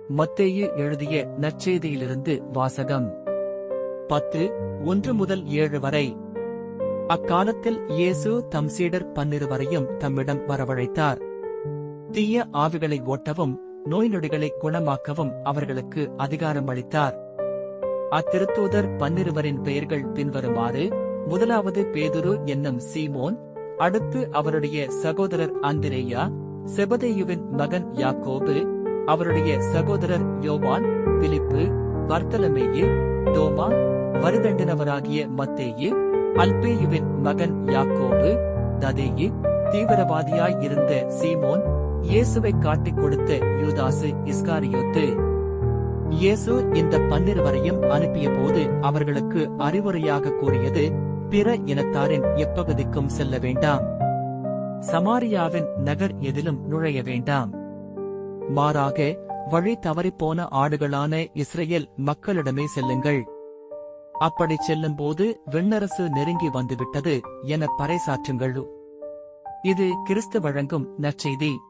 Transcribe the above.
மத்தேயு எழுதிய நற்செய்தியிலிருந்து வாசகம் பத்து ஒன்று முதல் ஏழு வரை அக்காலத்தில் இயேசு தம் சீடர் பன்னிருவரையும் தம்மிடம் வரவழைத்தார் தீய ஆவிகளை ஓட்டவும் நோய் நொடிகளை குணமாக்கவும் அவர்களுக்கு அதிகாரம் அளித்தார் அத்திருத்தூதர் பன்னிருவரின் பெயர்கள் பின்வருமாறு முதலாவது பேதுரு என்னும் சீமோன் அடுத்து அவருடைய சகோதரர் அந்திரேயா செபதேயுவின் மகன் யாக்கோபு அவருடைய சகோதரர் யோவான் பிலிப்பு பர்த்தலமேயு தோமா வருதண்டினவராகிய மத்தேயு அல்பேயுவின் மகன் யாக்கோபு ததேயு தீவிரவாதியாய் இருந்த சீமோன் இயேசுவை காட்டிக் கொடுத்த யூதாசு இஸ்காரியோத்து இயேசு இந்த பன்னிருவரையும் அனுப்பிய போது அவர்களுக்கு அறிவுரையாக கூறியது பிற இனத்தாரின் எப்பகுதிக்கும் செல்ல வேண்டாம் சமாரியாவின் நகர் எதிலும் நுழைய வேண்டாம் மாறாக வழி தவறிப்போன ஆடுகளான இஸ்ரேல் மக்களிடமே செல்லுங்கள் அப்படி செல்லும்போது விண்ணரசு நெருங்கி வந்துவிட்டது என பறைசாற்றுங்கள் இது கிறிஸ்து வழங்கும் நற்செய்தி